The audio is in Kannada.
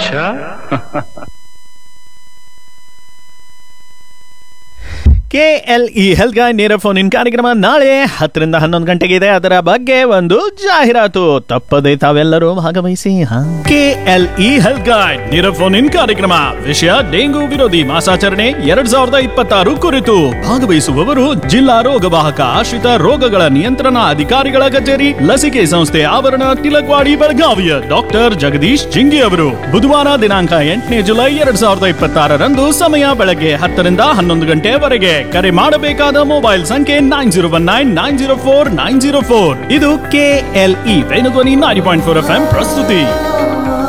ಅಚ್ಚಾ K L E health guide ನೇರ ಫೋನ್ ಇನ್ ಕಾರ್ಯಕ್ರಮ ನಾಳೆ ಹತ್ತರಿಂದ ಹನ್ನೊಂದು ಗಂಟೆಗೆ ಇದೆ ಅದರ ಬಗ್ಗೆ ಒಂದು ಜಾಹೀರಾತು ತಪ್ಪದೆ ತಾವೆಲ್ಲರೂ ಭಾಗವಹಿಸಿ K L E health guide ನೇರ ಫೋನ್ ಇನ್ ಕಾರ್ಯಕ್ರಮ ವಿಷಯ ಡೆಂಗು ವಿರೋಧಿ ಮಾಸಾಚರಣೆ ಎರಡ್ ಸಾವಿರದ ಇಪ್ಪತ್ತಾರು ಕುರಿತು ಭಾಗವಹಿಸುವವರು ಜಿಲ್ಲಾ ರೋಗವಾಹಕ ಆಶ್ರಿತ ರೋಗಗಳ ನಿಯಂತ್ರಣ ಅಧಿಕಾರಿಗಳ ಕಚೇರಿ ಲಸಿಕೆ ಸಂಸ್ಥೆ ಆವರಣ ತಿಲಕ್ವಾಡಿ ಬೆಳಗಾವಿಯ ಡಾಕ್ಟರ್ ಜಗದೀಶ್ ಜಿಂಗಿ ಅವರು ಬುಧವಾರ ದಿನಾಂಕ ಎಂಟನೇ ಜುಲೈ ಎರಡ್ ಸಾವಿರದ ಇಪ್ಪತ್ತಾರರಂದು ಸಮಯ ಬೆಳಗ್ಗೆ ಹತ್ತರಿಂದ ಹನ್ನೊಂದು ಗಂಟೆವರೆಗೆ ಕರೆ ಮಾಡಬೇಕಾದ ಮೊಬೈಲ್ ಸಂಖ್ಯೆ nine zero one nine nine zero four nine zero four ಇದು K L E Venudhwani nine point four F M ಪ್ರಸ್ತುತಿ